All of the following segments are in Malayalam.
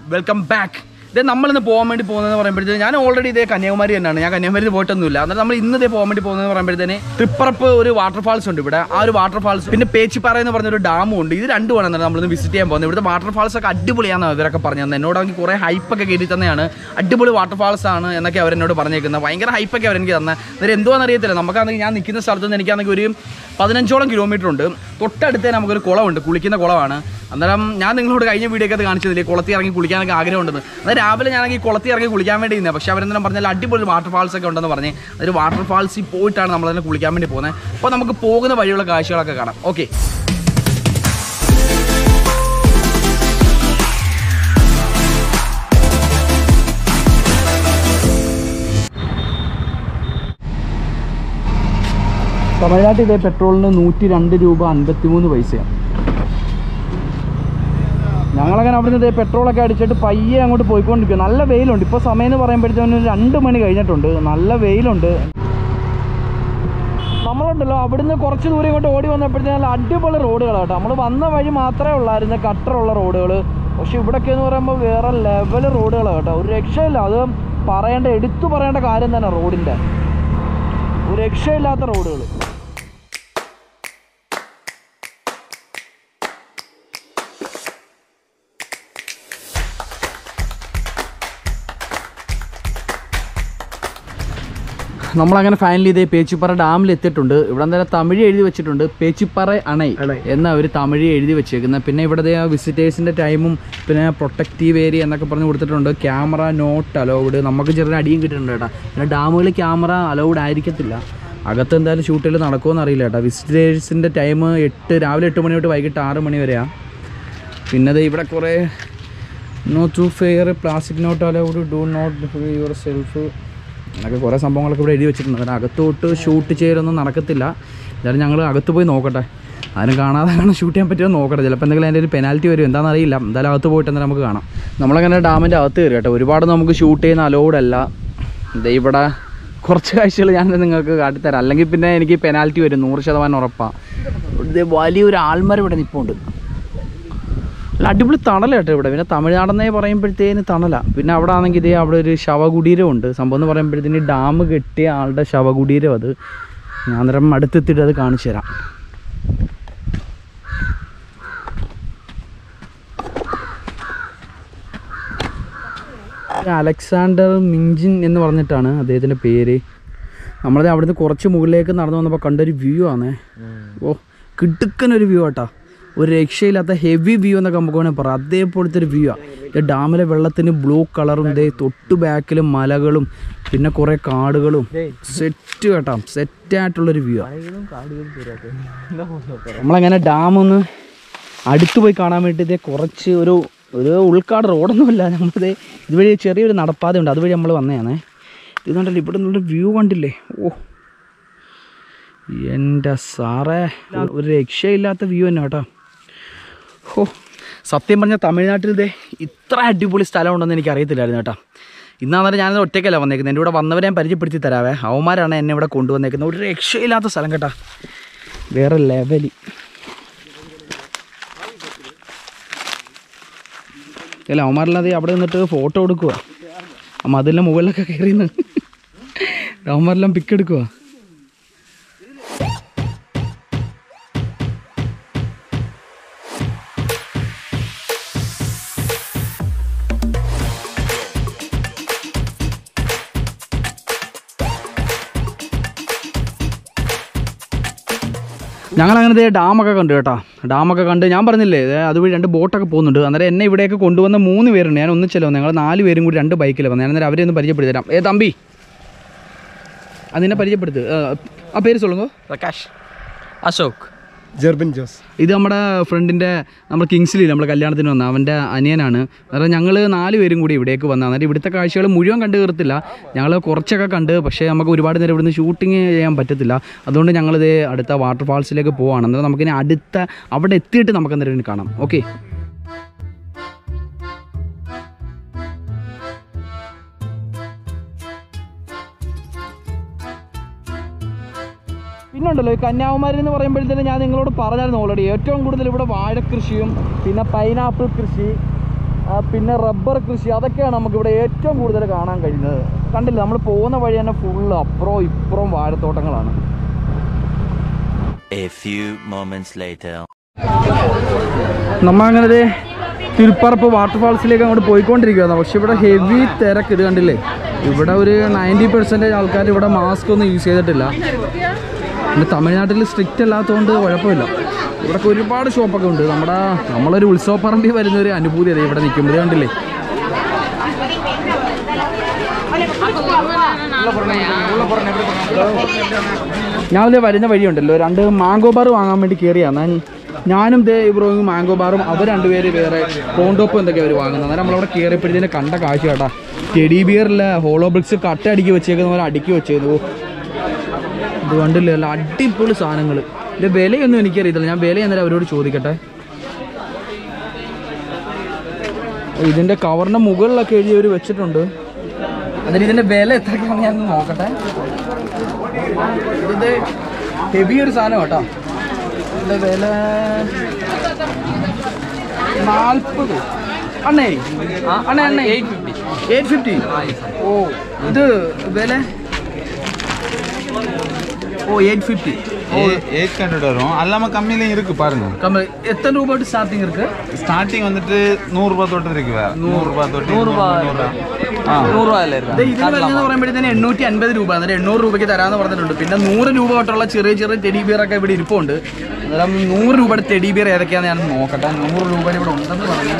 വെൽക്കം ബാക്ക് ഇത് നമ്മളിന്ന് പോകാൻ വേണ്ടി പോകുന്നതെന്ന് പറയുമ്പോഴത്തേന് ഞാൻ ഓൾറെഡി ഇതേ കന്യാകുമാരി തന്നെയാണ് ഞാൻ കന്യാകുമാരി പോയിട്ടൊന്നുമില്ല എന്നാൽ നമ്മൾ ഇന്ന് ഇതേ പോകാൻ വേണ്ടി പോകുന്നതെന്ന് പറയുമ്പോഴത്തേന് ട്രിപ്പറപ്പ് ഒരു വാട്ടർഫാൾസ് ഉണ്ട് ഇവിടെ ആ ഒരു വാട്ടർഫാൾസ് പിന്നെ പേച്ചിപ്പാറ എന്ന് പറഞ്ഞൊരു ഡാമും ഉണ്ട് ഇത് രണ്ടുമാണ് എന്നാൽ നമ്മളിന്ന് വിസിറ്റ് ചെയ്യാൻ പോകുന്നത് ഇവിടുത്തെ വാട്ടർഫാൾസ് ഒക്കെ അടിപൊളിയാണെന്ന് ഇവരൊക്കെ പറഞ്ഞു തന്നെ എന്നോടാണെങ്കിൽ കുറേ ഹൈപ്പൊക്കെ കയറ്റി തന്നെയാണ് അടിപൊളി വാട്ടർഫാൾസ് ആണ് എന്നൊക്കെ അവരെന്നോട് പറഞ്ഞേക്കുന്നത് ഭയങ്കര ഹൈപ്പൊക്കെ അവരെനിക്ക് തന്നെ അന്നേരം എന്തുവാന്ന് അറിയത്തില്ല നമുക്കാണെങ്കിൽ ഞാൻ നിൽക്കുന്ന സ്ഥലത്ത് നിന്ന് എനിക്കാണെങ്കിൽ ഒരു പതിനഞ്ചോളം കിലോമീറ്റർ ഉണ്ട് തൊട്ടടുത്ത് തന്നെ നമുക്കൊരു കുളമുണ്ട് കുളിക്കുന്ന കുളമാണ് അന്നേരം ഞാൻ നിങ്ങളോട് കഴിഞ്ഞ വീഡിയോ ഒക്കെ കാണിച്ചതില്ലേ കുളത്തിൽ ഇറങ്ങി കുളിക്കാനൊക്കെ ആഗ്രഹമുണ്ടെന്ന് അതായത് രാവിലെ ഞാനെങ്കിൽ കുളത്തിൽ ഇറങ്ങി കുളിക്കാൻ വേണ്ടി ഇരുന്നത് പക്ഷേ അവരെന്തെങ്കിലും പറഞ്ഞാൽ അടിപൊളി വാട്ടർ ഫാൾസ് ഒക്കെ ഉണ്ടെന്ന് പറഞ്ഞ് അതൊരു വാട്ടർ ഫാൾസിൽ പോയിട്ടാണ് നമ്മൾ അതിനെ കുളിക്കാൻ വേണ്ടി പോകുന്നത് അപ്പോൾ നമുക്ക് പോകുന്ന വഴിയുള്ള കാഴ്ചകളൊക്കെ കാണാം ഓക്കെ തമിഴ്നാട്ടിൽ ഇതേ പെട്രോളിന് നൂറ്റി രണ്ട് രൂപ അൻപത്തി മൂന്ന് പൈസയാണ് ഞങ്ങളങ്ങനെ അവിടെ നിന്ന് പെട്രോളൊക്കെ അടിച്ചിട്ട് പയ്യെ അങ്ങോട്ട് പോയിക്കൊണ്ടിരിക്കുക നല്ല വെയിലുണ്ട് ഇപ്പോൾ സമയം എന്ന് പറയുമ്പോഴത്തേനും രണ്ട് മണി കഴിഞ്ഞിട്ടുണ്ട് നല്ല വെയിലുണ്ട് നമ്മളുണ്ടല്ലോ അവിടുന്ന് കുറച്ച് ദൂരം ഇങ്ങോട്ട് ഓടി വന്നപ്പോഴത്തേക്കും നല്ല അടിപൊളി റോഡുകളാണ് കേട്ടോ നമ്മൾ വന്ന വഴി മാത്രമേ ഉള്ളായിരുന്നു കട്ടറുള്ള റോഡുകൾ പക്ഷെ ഇവിടെയൊക്കെ എന്ന് പറയുമ്പോൾ വേറെ ലെവൽ റോഡുകളാണ് കേട്ടോ ഒരു രക്ഷയില്ല അത് പറയേണ്ട എടുത്തു പറയേണ്ട കാര്യം തന്നെ റോഡിൻ്റെ ഒരു രക്ഷയില്ലാത്ത റോഡുകൾ നമ്മളങ്ങനെ ഫൈനലി ഇതേ പേച്ചിപ്പാറ ഡാമിൽ എത്തിയിട്ടുണ്ട് ഇവിടെ എന്തായാലും തമിഴ് എഴുതി വെച്ചിട്ടുണ്ട് പേച്ചിപ്പാറ അണൈ അണൈ. എന്ന അവർ തമിഴ് എഴുതി വെച്ചേക്കുന്നത് പിന്നെ ഇവിടെ വിസിറ്റേഴ്സിൻ്റെ ടൈമും പിന്നെ പ്രൊട്ടക്റ്റീവ് ഏരിയ എന്നൊക്കെ പറഞ്ഞ് കൊടുത്തിട്ടുണ്ട് ക്യാമറ നോട്ട് അലൗഡ് നമുക്ക് ചെറിയ അടിയും കിട്ടിയിട്ടുണ്ട് കേട്ടോ പിന്നെ ഡാമുകളിൽ ക്യാമറ അലൗഡ് ആയിരിക്കത്തില്ല അകത്ത് എന്തായാലും ഷൂട്ടിൽ നടക്കുമെന്ന് അറിയില്ല കേട്ടോ വിസിറ്റേഴ്സിൻ്റെ ടൈം എട്ട് രാവിലെ എട്ട് മണി തൊട്ട് വൈകിട്ട് ആറ് മണി വരെയാണ് പിന്നെ ദേ ഇവിടെ കുറേ no to fair plastic not allowed do not your സെൽഫ് അങ്ങനെയൊക്കെ കുറേ സംഭവങ്ങളൊക്കെ ഇവിടെ എഴുതി വെച്ചിട്ടുണ്ട് അതിന് അകത്തോട്ട് ഷൂട്ട് ചെയ്യലൊന്നും നടക്കത്തില്ല എന്തായാലും ഞങ്ങൾ അകത്ത് പോയി നോക്കട്ടെ അതിന് കാണാതെ അങ്ങനെ ഷൂട്ട് ചെയ്യാൻ പറ്റുമോ നോക്കട്ടെ ചിലപ്പോൾ എന്തെങ്കിലും അതിൻ്റെ ഒരു പെനാൽറ്റി വരും എന്താണെന്ന് അറിയില്ല എന്തായാലും അകത്ത് പോയിട്ട് എന്തായാലും നമുക്ക് കാണാം നമ്മളങ്ങനെ ഡാമിൻ്റെ അകത്ത് കയറി കേട്ടോ ഒരുപാട് നമുക്ക് ഷൂട്ട് ചെയ്യുന്ന അലൗഡ് അല്ല ദേ ഇവിടെ കുറച്ച് കാഴ്ചകൾ ഞാൻ നിങ്ങൾക്ക് കാട്ടിത്തരാം അല്ലെങ്കിൽ പിന്നെ എനിക്ക് പെനാൽറ്റി വരും നൂറ് ശതമാനം ഉറപ്പാണ് ഇത് വലിയൊരു ആൾമരം ഇവിടെ നിൽപ്പുണ്ട് അല്ല അടിപൊളി തണല കേട്ടോ ഇവിടെ പിന്നെ തമിഴ്നാടെന്നേ പറയുമ്പോഴത്തേന് തണല പിന്നെ അവിടെ ആണെങ്കിൽ ഇതേ അവിടെ ഒരു ശവകുടീരം ഉണ്ട് സംഭവം എന്ന് പറയുമ്പോഴത്തേന് ഡാം കെട്ടിയ ആളുടെ ശവകുടീരം അത് ഞാൻ അന്നേരം അടുത്തെത്തിയിട്ട് അത് കാണിച്ചു തരാം അലക്സാണ്ടർ മിഞ്ചിൻ എന്ന് പറഞ്ഞിട്ടാണ് അദ്ദേഹത്തിൻ്റെ പേര് നമ്മളത് അവിടുന്ന് കുറച്ച് മുകളിലേക്ക് നടന്നു വന്നപ്പോൾ കണ്ടൊരു വ്യൂ ആണേ ഓ കിടുക്കനൊരു വ്യൂ ആട്ടാ ഒരു രക്ഷയില്ലാത്ത ഹെവി വ്യൂ എന്നൊക്കെ നമുക്ക് വേണമെങ്കിൽ പറയാം അതേപോലത്തെ ഒരു വ്യൂ ആണ് ഈ ഡാമിലെ വെള്ളത്തിന് ബ്ലൂ കളറും ദേ തൊട്ട് ബാക്കിലും മലകളും പിന്നെ കുറേ കാടുകളും സെറ്റ് കേട്ടോ സെറ്റായിട്ടുള്ളൊരു വ്യൂ ആണ് നമ്മളങ്ങനെ ഡാം ഒന്ന് അടുത്ത് പോയി കാണാൻ വേണ്ടി ഇതേ കുറച്ച് ഒരു ഒരു ഉൾക്കാട് റോഡൊന്നുമില്ല നമ്മളിത് ഇതുവഴി ചെറിയൊരു നടപ്പാത ഉണ്ട് അതുവഴി നമ്മൾ വന്നതാണേ ഇതുകൊണ്ടല്ലോ ഇവിടെ നിന്നുള്ള വ്യൂ കണ്ടില്ലേ ഓ എൻ്റെ സാറേ ഒരു രക്ഷയില്ലാത്ത വ്യൂ തന്നെ കേട്ടോ ഓ സത്യം പറഞ്ഞാൽ തമിഴ്നാട്ടിൽ ഇതേ ഇത്ര അടിപൊളി സ്ഥലം ഉണ്ടെന്ന് എനിക്ക് അറിയത്തില്ലായിരുന്നു കേട്ടോ ഇന്നാന്നേരം ഞാനത് ഒറ്റയ്ക്കല്ല വന്നേക്കുന്നത് എൻ്റെ കൂടെ വന്നവരെ ഞാൻ പരിചയപ്പെടുത്തി തരാവേ അവന്മാരാണ് എന്നെ ഇവിടെ കൊണ്ടുവന്നേക്കുന്നത് ഒരു രക്ഷയില്ലാത്ത സ്ഥലം കേട്ടോ വേറെ ലെവലി അല്ല അവന്മാരെല്ലാം ദേ അവിടെ നിന്നിട്ട് ഫോട്ടോ എടുക്കുക ആ മതിലിൻ്റെ മുകളിലൊക്കെ കയറി നിന്ന് അവന്മാരെല്ലാം പിക്ക് എടുക്കുക ഞങ്ങളങ്ങനെ ദേ ഡാമൊക്കെ കണ്ടു കേട്ടോ ഡാമൊക്കെ കണ്ട് ഞാൻ പറഞ്ഞില്ലേ ദേ അതുവഴി രണ്ട് ബോട്ടൊക്കെ പോകുന്നുണ്ട് അന്നേരം എന്നെ ഇവിടെയൊക്കെ കൊണ്ടുവന്ന മൂന്ന് പേരുണ്ട് ഞാൻ ഒന്നിച്ചല്ലോ ഞങ്ങൾ നാല് പേരും കൂടി രണ്ട് ബൈക്കിൽ വന്നത് ഞാൻ അന്നേരം അവരെ ഒന്ന് പരിചയപ്പെടുത്തി തരാം ഏ തമ്പി അതിനെ പരിചയപ്പെടുത്ത് ആ, ആ പേര് സൊല്ലുങ്ങോ പ്രകാശ് അശോക് ജെർബിൻ ജോസ് ഇത് നമ്മുടെ ഫ്രണ്ടിൻ്റെ നമ്മൾ കിങ്സിലി നമ്മൾ കല്യാണത്തിന് വന്ന അവൻ്റെ അനിയനാണ് അതായത് ഞങ്ങൾ നാല് പേരും കൂടി ഇവിടേക്ക് വന്ന അന്നേരം ഇവിടുത്തെ കാഴ്ചകൾ മുഴുവൻ കണ്ടു തീർത്തില്ല ഞങ്ങൾ കുറച്ചൊക്കെ കണ്ട് പക്ഷേ നമുക്ക് ഒരുപാട് നേരം ഇവിടുന്ന് ഷൂട്ടിങ് ചെയ്യാൻ പറ്റത്തില്ല അതുകൊണ്ട് ഞങ്ങളിത് അടുത്ത വാട്ടർഫാൾസിലേക്ക് പോവാണ് അന്നേരം നമുക്കിനി അടുത്ത അവിടെ എത്തിയിട്ട് നമുക്ക് അന്നേരം ഇനി കാണാം ഓക്കെ പിന്നുണ്ടല്ലോ ഈ കന്യാകുമാരി എന്ന് പറയുമ്പോഴത്തേന് ഞാൻ നിങ്ങളോട് പറഞ്ഞായിരുന്നു ഓൾറെഡി ഏറ്റവും കൂടുതൽ ഇവിടെ വാഴക്കൃഷിയും പിന്നെ പൈനാപ്പിൾ കൃഷി ആ, പിന്നെ റബ്ബർ കൃഷി അതൊക്കെയാണ് നമുക്കിവിടെ ഏറ്റവും കൂടുതൽ കാണാൻ കഴിയുന്നത് കണ്ടില്ല നമ്മൾ പോകുന്ന വഴി തന്നെ ഫുള്ള് അപ്പുറവും ഇപ്പുറവും വാഴത്തോട്ടങ്ങളാണ് A few moments later. നമ്മ അങ്ങനെ ദേ തിരുപ്പറപ്പ് വാട്ടർഫാൾസിലേക്ക് അങ്ങോട്ട് പോയിക്കൊണ്ടിരിക്കുകയാണ് പക്ഷെ ഇവിടെ ഹെവി തിരക്ക് ഇത് കണ്ടില്ലേ ഇവിടെ ഒരു നയൻറ്റി പെർസെൻറ്റേജ് ആൾക്കാർ ഇവിടെ മാസ്ക് ഒന്നും യൂസ് ചെയ്തിട്ടില്ല പിന്നെ തമിഴ്നാട്ടിൽ സ്ട്രിക്റ്റ് അല്ലാത്തതുകൊണ്ട് കുഴപ്പമില്ല ഇവിടെ ഒരുപാട് ഷോപ്പൊക്കെ ഉണ്ട് നമ്മുടെ നമ്മളൊരു ഉത്സവപ്പറമ്പിൽ വരുന്ന ഒരു അനുഭൂതി അതെ ഇവിടെ നിൽക്കുമ്പോൾ ഇത് കണ്ടില്ലേ ഞാനിത് വരുന്ന വഴിയുണ്ടല്ലോ രണ്ട് മാംഗോ ബാർ വാങ്ങാൻ വേണ്ടി കയറിയാണ് ഞാനും ദേ ഇബ്രോയും മാംഗോ ബാറും അവർ രണ്ടുപേര് വേറെ കോണ്ടോപ്പ് എന്തൊക്കെ അവർ വാങ്ങുന്നത് അന്നേരം നമ്മളവിടെ കയറിയപ്പോഴത്തേന് കണ്ട കാഴ്ച കേട്ടാ ടെഡി ബിയറിലെ ഹോളോ ബ്രിക്സ് കട്ട അടുക്കി വെച്ചേക്കുന്ന പോലെ അടുക്കി വെച്ചേക്കുന്നു ഓ ഇത് കണ്ടില്ല നല്ല അടിപൊളി സാധനങ്ങൾ ഇതിന്റെ വിലയൊന്നും എനിക്കറിയത്തില്ല ഞാൻ വില അന്നേരം അവരോട് ചോദിക്കട്ടെ ഇതിന്റെ കവറിന്റെ മുകളിലൊക്കെ എഴുതി അവർ വെച്ചിട്ടുണ്ട് അതിന് ഇതിന്റെ വില എത്രയ്ക്കാണെന്ന് ഞാൻ നോക്കട്ടെ ഇത് ഹെവി ഒരു സാധനം കേട്ടോ ഇതിന്റെ വില നാൽപ്പത് അണ്ണേ അണ്ണേ അണ്ണേ എയ്റ്റ് ഫിഫ്റ്റി എയ്റ്റ് ഫിഫ്റ്റി ഓ ഇത് വില ഓ എയ്റ്റ് ഫിഫ്റ്റി எயிட் ஹண்ட்ரட் வரும் அல்லாம கம்மியிலையும் இருக்கு பாருங்க കമ്മ എത്ര രൂപ തൊട്ട് സ്റ്റാർട്ടിങ് ഇருக்கு ஸ்டார்டிங் வந்துட்டு நூறு ரூபாய் தொட்டு இருக்கு வேற நூறு ரூபாய் தொட்டு நூறு ஆ നൂറുരൂപ ഇല്ല ദേ ഇതിന് വരുന്നത് പറയുമ്പോഴത്തേന് എണ്ണൂറ്റി അൻപത് രൂപ അന്നേരം എണ്ണൂറ് രൂപയ്ക്ക് തരാമെന്ന് പറഞ്ഞിട്ടുണ്ട് പിന്നെ നൂറ് രൂപ തൊട്ടുള്ള ചെറിയ ചെറിയ ടെഡി ബിയർ ഒക്കെ ഇവിടെ ഇരിപ്പുണ്ട് അന്നേരം നൂറ് രൂപയുടെ ടെഡി ബിയർ ഏതൊക്കെയാണെന്ന് ഞാൻ നോക്കട്ടെ നൂറ് രൂപ ഇവിടെ ഉണ്ടെന്ന് പറഞ്ഞു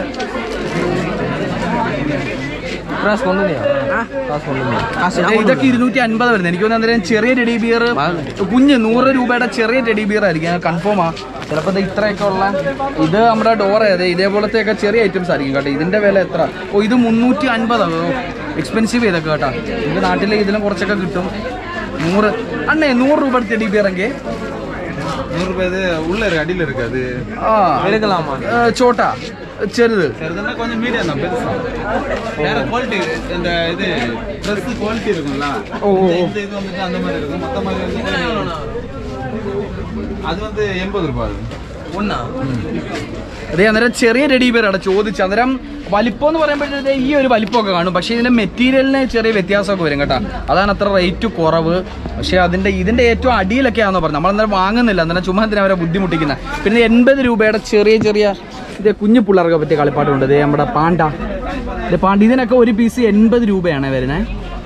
പ്രാസ് കൊണ്ടുവന്നെയാ പ്രാസ് കൊണ്ടുവന്നെയാ ദേ ഇതൊക്കെ ഇരുന്നൂറ്റി അൻപത് വരുന്നത് എനിക്ക് തോന്നുന്നു അന്നേരം ചെറിയ ടെഡി ബിയർ കുഞ്ഞ് നൂറ് രൂപയുടെ ചെറിയ ടെഡി ബിയർ ആയിരിക്കും കൺഫേം ആ ചിലപ്പോൾ ഇത് ഇത്രയൊക്കെ ഉള്ള ഇത് നമ്മുടെ ഡോർ അതെ ഇതേപോലത്തെ ഒക്കെ ചെറിയ ഐറ്റംസ് ആയിരിക്കും കേട്ടോ ഇതിന്റെ വില എത്ര ഓ ഇത് മുന്നൂറ്റി അൻപതാണ് എക്സ്പെൻസീവ് ചെയ്തൊക്കെ കേട്ടോ നമുക്ക് നാട്ടിൽ ഇതിലും കുറച്ചൊക്കെ കിട്ടും നൂറ് അണ്ണേ നൂറ് രൂപ ടെഡി ബിയർ എങ്കിൽ நூறு ரூபாய் இது உள்ள இருக்கு அடியில இருக்கு அது ആ എടുക്കലാമാ ഏ, ചോട്ടാ ചെറുത് ചെറുதுன்னா கொஞ்சம் மீடியம் தான் பெருசா வேற குவாலிட்டி இந்த இது ட்ரெஸ் குவாலிட்டி இருக்கும்ல ஓ, ஓ, ஓ. இந்த இது வந்துட்டு அந்த மாதிரி இருக்கும் மொத்த மாதிரி வந்து அது வந்து எண்பது ரூபாய் அது ഒന്നാ അതെ അന്നേരം ചെറിയ ടെഡി ബിയർ ആണ് ചോദിച്ചു അന്നേരം വലിപ്പം എന്ന് പറയുമ്പോഴത്തേ ഈ ഒരു വലിപ്പമൊക്കെ കാണും പക്ഷേ ഇതിന്റെ മെറ്റീരിയലിന് ചെറിയ വ്യത്യാസമൊക്കെ വരും കേട്ടോ അതാണ് അത്ര റേറ്റ് കുറവ് പക്ഷേ അതിന്റെ ഇതിന്റെ ഏറ്റവും അടിയിലൊക്കെയാണെന്ന് പറഞ്ഞു നമ്മൾ അന്നേരം വാങ്ങുന്നില്ല അന്നേരം ചുമ്മാ എന്തിനാ അവരെ ബുദ്ധിമുട്ടിക്കുന്നത് പിന്നെ എൺപത് രൂപയുടെ ചെറിയ ചെറിയ ഇത് കുഞ്ഞു പിള്ളേർക്ക് പറ്റിയ കളിപ്പാട്ടുണ്ട് ഇത് നമ്മുടെ പാണ്ട ഇത് പാണ്ട ഇതിനൊക്കെ ഒരു പീസ് എൺപത് രൂപയാണ് വരുന്നത്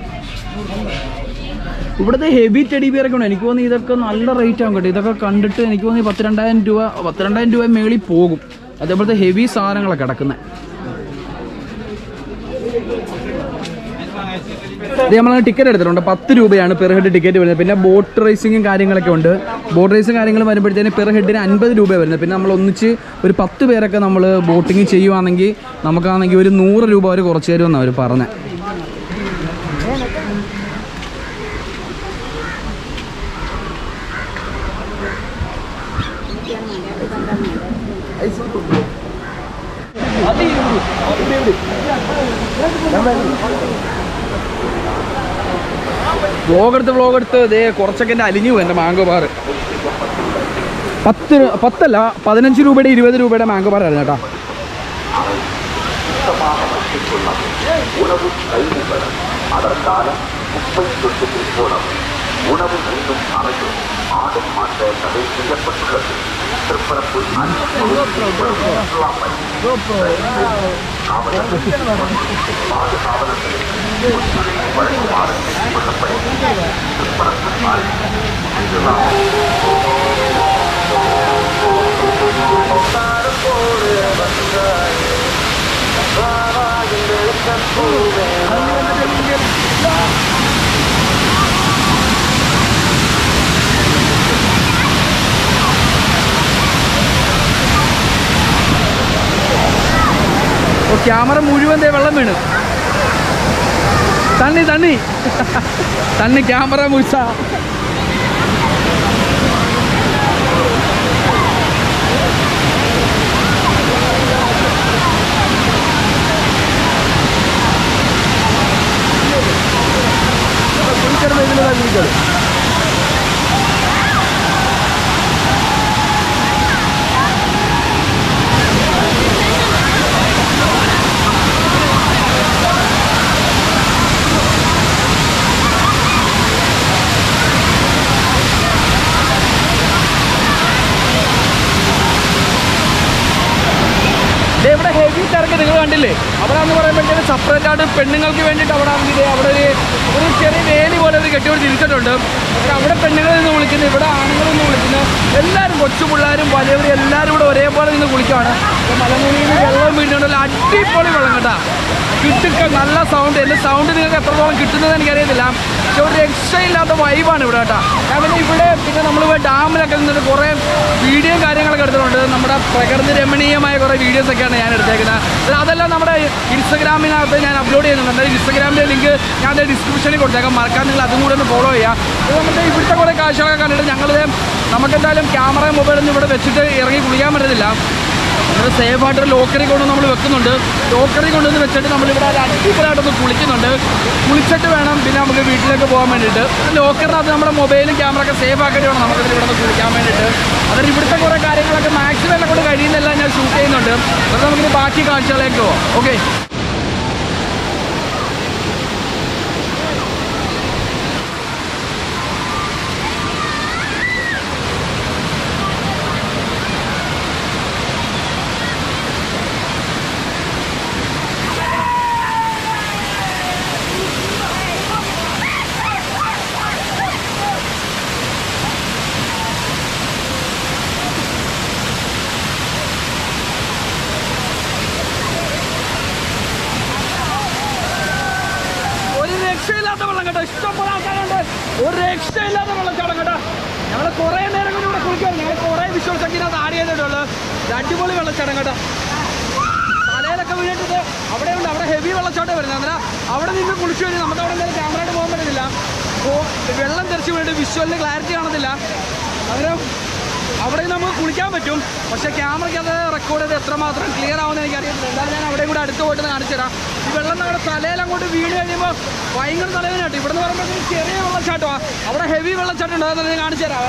ഇവിടുത്തെ ഹെവി ടെഡി ബിയർ ഒക്കെ ഉണ്ട് എനിക്ക് തോന്നുന്നു ഇതൊക്കെ നല്ല റേറ്റ് ആകും കേട്ടോ ഇതൊക്കെ കണ്ടിട്ട് എനിക്ക് തോന്നുന്നു ഈ പത്ത് രണ്ടായിരം രൂപ പത്ത് രണ്ടായിരം രൂപ മേളിൽ പോകും അതേപോലത്തെ ഹെവി സാധനങ്ങളാണ് കിടക്കുന്നത് ഇത് നമ്മൾ ടിക്കറ്റ് എടുത്തിട്ടുണ്ട് പത്ത് രൂപയാണ് പെർ ഹെഡ് ടിക്കറ്റ് വരുന്നത് പിന്നെ ബോട്ട് റേസിങ്ങും കാര്യങ്ങളൊക്കെ ഉണ്ട് ബോട്ട് റേസും കാര്യങ്ങളും വരുമ്പോഴത്തേന് പെർ ഹെഡിന് അൻപത് രൂപ വരുന്നത് പിന്നെ നമ്മൾ ഒന്നിച്ച് ഒരു പത്ത് പേരൊക്കെ നമ്മൾ ബോട്ടിങ് ചെയ്യുവാണെങ്കിൽ നമുക്കാണെങ്കിൽ ഒരു നൂറ് രൂപ അവർ കുറച്ച് തരുമെന്നാണ് അവർ പറഞ്ഞത് വ്ളോഗ് എടുത്ത് വ്ളോഗ് എടുത്ത് ഇതേ കുറച്ചൊക്കെ എൻ്റെ അലിഞ്ഞു എൻ്റെ മാംഗോ ബാർ പത്ത് രൂ- പത്തല്ല പതിനഞ്ച് രൂപയുടെ ഇരുപത് രൂപയുടെ മാംഗോ ബാർ ആയിരുന്നു കേട്ടോ ഓ ക്യാമറ മുഴുവൻ ദേ വെള്ളം വീണ് തണ്ണി തണ്ണി തണ്ണി ക്യാമറ മുഴുസ ഓക്കെ നിങ്ങൾ കണ്ടില്ലേ അവിടെ എന്ന് പറയുമ്പോഴത്തേക്ക് സെപ്പറേറ്റ് ആയിട്ട് പെണ്ണുങ്ങൾക്ക് വേണ്ടിയിട്ട് അവിടെ ആണെങ്കിൽ അവിടെ ഒരു ഒരു ചെറിയ വേലി പോലെ ഒരു കെട്ടിയോട് തിരിച്ചിട്ടുണ്ട് പക്ഷേ അവിടെ പെണ്ണുങ്ങളിൽ നിന്ന് വിളിക്കുന്നത് ഇവിടെ ആണുങ്ങളിൽ നിന്ന് വിളിക്കുന്നത് എല്ലാവരും കൊച്ചു പിള്ളേരും വലിയവരും എല്ലാവരും കൂടെ ഒരേപോലെ നിന്ന് കുളിക്കുകയാണ് അപ്പോൾ മലമുനിയിൽ നിന്ന് വെള്ളം വീണിട്ടുണ്ടല്ലോ അടിപൊളി വെള്ളം കേട്ടാ കിട്ടുക നല്ല സൗണ്ട് എൻ്റെ സൗണ്ട് നിങ്ങൾക്ക് എത്രത്തോളം കിട്ടുന്നത് എനിക്കറിയത്തില്ല പക്ഷെ ഒരു രക്ഷയില്ലാത്ത വൈബാണ് ഇവിടെ കേട്ടോ ഞാൻ പിന്നെ ഇവിടെ പിന്നെ നമ്മൾ ഡാമിലൊക്കെ നിന്നിട്ട് കുറേ വീഡിയോയും കാര്യങ്ങളൊക്കെ എടുത്തിട്ടുണ്ട് നമ്മുടെ പ്രകൃതി രമണീയമായ കുറേ വീഡിയോസ് ഒക്കെയാണ് ഞാൻ എടുത്തേക്കുന്നത് അത് അതെല്ലാം നമ്മുടെ ഇൻസ്റ്റഗ്രാമിനകത്ത് ഞാൻ അപ്ലോഡ് ചെയ്യുന്നുണ്ട് എന്തായാലും ഇൻസ്റ്റഗ്രാമിൻ്റെ ലിങ്ക് ഞാൻ ഡിസ്ക്രിപ്ഷനിൽ കൊടുത്തേക്കാം മറക്കാൻ നിങ്ങൾ അതും കൂടെ ഒന്ന് ഫോളോ ചെയ്യുക ഇത് നമ്മുടെ ഇവിടുത്തെ കുറേ കാഴ്ചകളൊക്കെ കണ്ടിട്ട് ഞങ്ങളിത് നമുക്കെന്തായാലും ക്യാമറ മൊബൈലൊന്നും ഇവിടെ വെച്ചിട്ട് ഇറങ്ങി കുളിക്കാൻ പറ്റത്തില്ല നമ്മൾ സേഫ് ആയിട്ട് ലോക്കറി കൊണ്ട് നമ്മൾ വെക്കുന്നുണ്ട് ലോക്കറി കൊണ്ടുവന്ന് വെച്ചിട്ട് നമ്മളിവിടെ അടിപൊളിയായിട്ടൊന്ന് കുളിക്കുന്നുണ്ട് കുളിച്ചിട്ട് വേണം പിന്നെ നമുക്ക് വീട്ടിലേക്ക് പോകാൻ വേണ്ടിയിട്ട് ലോക്കറിനകത്ത് നമ്മുടെ മൊബൈലും ക്യാമറ ഒക്കെ സേഫ് ആക്കിയിട്ട് വേണം നമുക്ക് ഇവിടെ നിന്ന് കുളിക്കാൻ വേണ്ടിയിട്ട് അതിന് ഇവിടുത്തെ കുറേ കാര്യങ്ങളൊക്കെ മാക്സിമം എന്നെ കൊണ്ട് കഴിയുന്നെല്ലാം ഞാൻ ഷൂട്ട് ചെയ്യുന്നുണ്ട് അത് നമുക്കിനി ബാക്കി കാഴ്ചകളിലേക്ക് പോവാം ഓക്കെ ഒരു രക്ഷയില്ലാത്ത വെള്ളം കേട്ടോ ഇഷ്ടംപോലെ ആൾക്കാരുണ്ട് ഒരു രക്ഷയില്ലാത്ത വെള്ളച്ചാട്ടം കേട്ടോ ഞങ്ങൾ കുറേ നേരം കൊണ്ട് ഇവിടെ കുളിക്കാൻ ഞങ്ങൾ കുറേ വിഷ്വൽസ് ഒക്കെ ഇതിനകത്ത് ആഡ് ചെയ്തിട്ടുള്ളൂ ഇത് അടിപൊളി വെള്ളച്ചാട്ടം കേട്ടോ തലയിലൊക്കെ വീണിട്ട് അവിടെ ഉണ്ട് അവിടെ ഹെവി വെള്ളച്ചാട്ടം വരുന്നത് അന്നേരം അവിടെ നിന്ന് കുളിച്ചു കഴിഞ്ഞാൽ നമുക്ക് അവിടെ എന്തെങ്കിലും ക്യാമറയായിട്ട് പോകാൻ പറ്റുന്നില്ല അപ്പോൾ വെള്ളം തെറിച്ച് വീണിട്ട് വിഷ്വലിന് ക്ലാരിറ്റി കാണത്തില്ല അന്നേരം അവിടെ നിന്ന് നമുക്ക് കുളിക്കാൻ പറ്റും പക്ഷേ ക്യാമറയ്ക്ക് അത് റെക്കോർഡ് ചെയ്ത് എത്രമാത്രം ക്ലിയർ ആവുമെന്ന് എനിക്കറിയത്തില്ല എന്തായാലും ഞാൻ അവിടെ കൂടെ അടുത്ത് പോയിട്ട് കാണിച്ചു തരാം ഈ വെള്ളം നമ്മുടെ തലയിൽ അങ്ങോട്ട് വീണ് കഴിയുമ്പോൾ ഭയങ്കര തലവേനായിട്ട് ഇവിടെ നിന്ന് പറയുമ്പോൾ ചെറിയ വെള്ളച്ചാട്ടമാണ് അവിടെ ഹെവി വെള്ളച്ചാട്ടം ഉണ്ട് അതെന്ന് ഞാൻ കാണിച്ചു തരാം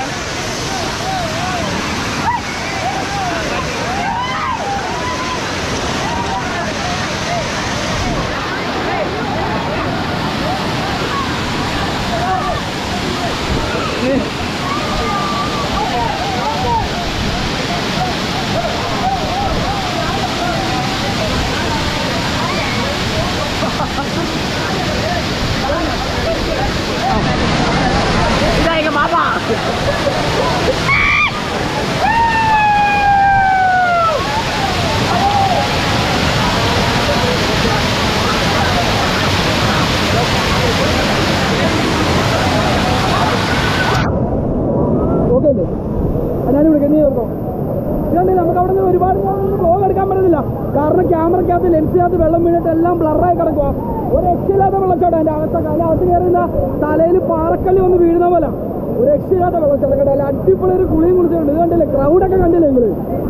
ഓക്കെ അല്ലേ ഞാനും വിളിക്കാം നീ ഓർത്തോ ഇതുകൊണ്ടില്ല നമുക്ക് അവിടെ നിന്ന് ഒരുപാട് വ്ലോഗ് എടുക്കാൻ പറ്റുന്നില്ല കാരണം ക്യാമറയ്ക്കകത്ത് ലെൻസിനകത്ത് വെള്ളം വീണിട്ട് എല്ലാം ബ്ലറായി കിടക്കുക ഒരു രക്ഷയില്ലാത്ത വെള്ളച്ചാട്ടം എൻ്റെ അകത്തൊക്കെ അതിൻ്റെ അകത്ത് കയറുന്ന തലയിൽ പാറക്കല്ലി ഒന്ന് വീഴുന്ന പോലെ ഒരു രക്ഷയില്ലാത്ത വെള്ളച്ചാട്ടം കേട്ടോ അല്ല അടിപൊളി ഒരു കുളിയും കുളിച്ചിട്ടുണ്ട് ഇത് കണ്ടില്ലേ ക്രൗഡൊക്കെ കണ്ടില്ലേ നിങ്ങൾ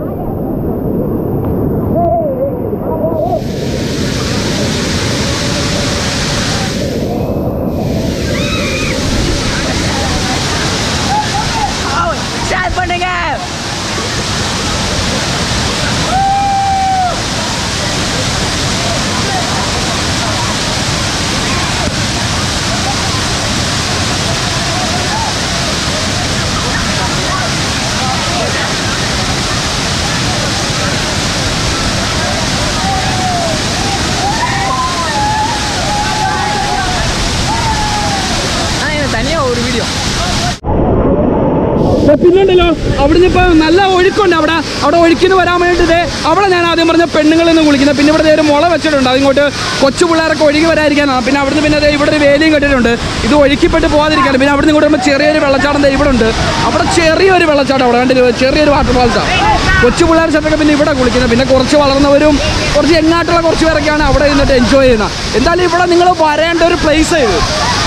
தனியா ஒரு வீடியோ പിന്നുണ്ടല്ലോ അവിടുന്ന് ഇപ്പൊ നല്ല ഒഴുക്കുണ്ട് അവിടെ അവിടെ ഒഴുക്കിന് വരാൻ വേണ്ടിയിട്ട് അവിടെ ഞാൻ ആദ്യം പറഞ്ഞ പെണ്ണുങ്ങളിൽ നിന്ന് കുളിക്കുന്നത് പിന്നെ ഇവിടെ ദേ ഒരു മുള വെച്ചിട്ടുണ്ട് അതിങ്ങോട്ട് കൊച്ചു പിള്ളേരൊക്കെ ഒഴുകി വരാതിരിക്കാനാണ് പിന്നെ അവിടുന്ന് പിന്നെ ദേ ഇവിടെ ഒരു വേലിയും കെട്ടിയിട്ടുണ്ട് ഇത് ഒഴുക്കിപ്പെട്ട് പോകാതിരിക്കാണ് പിന്നെ അവിടുന്ന് ഇങ്ങോട്ട് വരുമ്പോൾ ചെറിയൊരു വെള്ളച്ചാട്ടം ദേ ഇവിടെ ഉണ്ട് അവിടെ ചെറിയൊരു വെള്ളച്ചാട്ടം അവിടെ കണ്ടില്ല ചെറിയൊരു വാട്ടർ ഫാൾസാണ് കൊച്ചു പിള്ളേർ ചേട്ടൊക്കെ പിന്നെ ഇവിടെ കുളിക്കുന്നത് പിന്നെ കുറച്ച് വളർന്നവരും കുറച്ച് എങ്ങാട്ടുള്ള കുറച്ച് പേരൊക്കെയാണ് അവിടെ നിന്നിട്ട് എൻജോയ് ചെയ്യുന്നത് എന്തായാലും ഇവിടെ നിങ്ങൾ വരേണ്ട ഒരു പ്ലേസ് ഇത്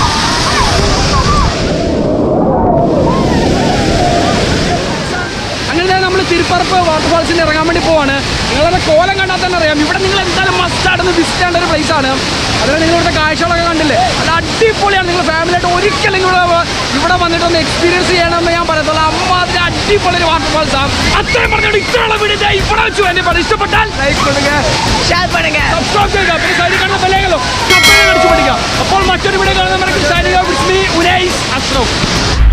അങ്ങനെ നമ്മൾ തിരുപ്പറപ്പ് വാട്ടർഫാൾസിൽ ഇറങ്ങാൻ വേണ്ടി പോവാണ് നിങ്ങളുടെ കോലം കണ്ടാൽ തന്നെ അറിയാം ഇവിടെ നിങ്ങൾ എന്തായാലും മസ്റ്റായിട്ടൊന്ന് വിസിറ്റ് ചെയ്യേണ്ട ഒരു place ആണ് അതിൽ നിങ്ങൾ ഇവിടുത്തെ കാഴ്ചകളൊക്കെ കണ്ടില്ലേ അത് അടിപൊളിയാണ് നിങ്ങൾ ഫാമിലിയായിട്ട് ഒരിക്കലും നിങ്ങൾ ഇവിടെ വന്നിട്ടൊന്ന് എക്സ്പീരിയൻസ് ചെയ്യണമെന്ന് ഞാൻ പറയത്തുള്ളൂ അമ്മാതിരി അടിപൊളി ഒരു വാട്ടർഫാൾസാണ് അത്രയും പറഞ്ഞോണ്ട് ഇത്രയുള്ള വീഡിയോ ഞാൻ ഇവിടെ വെച്ചു എന്നെ പറഞ്ഞു ഇഷ്ടപ്പെട്ടാൽ ലൈക്ക് കൊടുക്കുക ஷேர் பண்ணுங்க സബ്സ്ക്രൈബ് ചെയ്യുക പിന്നെ സൈഡിൽ കാണുന്ന ബെല്ലേക്കല്ലോ സബ്സ്ക്രൈബ് അടിച്ചു പഠിക്കുക അപ്പോൾ മറ്റൊരു വീഡിയോ കാണുന്ന സൈനിക വിസ്മി ഉനൈസ് അഷ്റഫ്